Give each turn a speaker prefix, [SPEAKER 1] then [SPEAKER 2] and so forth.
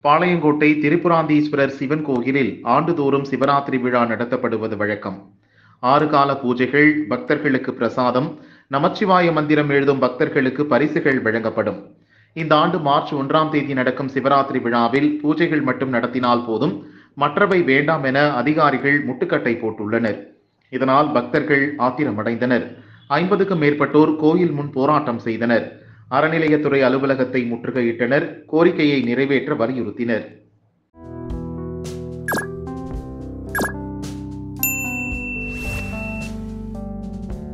[SPEAKER 1] பாளையங்கோட்டை திரிபுராந்தீஸ்வரர் சிவன் கோயிலில் ஆண்டுதோறும் சிவராத்திரி விழா நடத்தப்படுவது வழக்கம் ஆறு கால பூஜைகள் பக்தர்களுக்கு பிரசாதம் நமச்சிவாய மந்திரம் எழுதும் பக்தர்களுக்கு பரிசுகள் வழங்கப்படும் இந்த ஆண்டு மார்ச் ஒன்றாம் தேதி நடக்கும் சிவராத்திரி விழாவில் பூஜைகள் மட்டும் நடத்தினால் போதும் மற்றவை வேண்டாம் என அதிகாரிகள் முட்டுக்கட்டை போட்டுள்ளனர் இதனால் பக்தர்கள் ஆத்திரமடைந்தனர் ஐம்பதுக்கும் மேற்பட்டோர் கோயில் முன் போராட்டம் செய்தனர் அறநிலையத்துறை அலுவலகத்தை முற்றுகையிட்டனர் கோரிக்கையை நிறைவேற்ற வலியுறுத்தினர்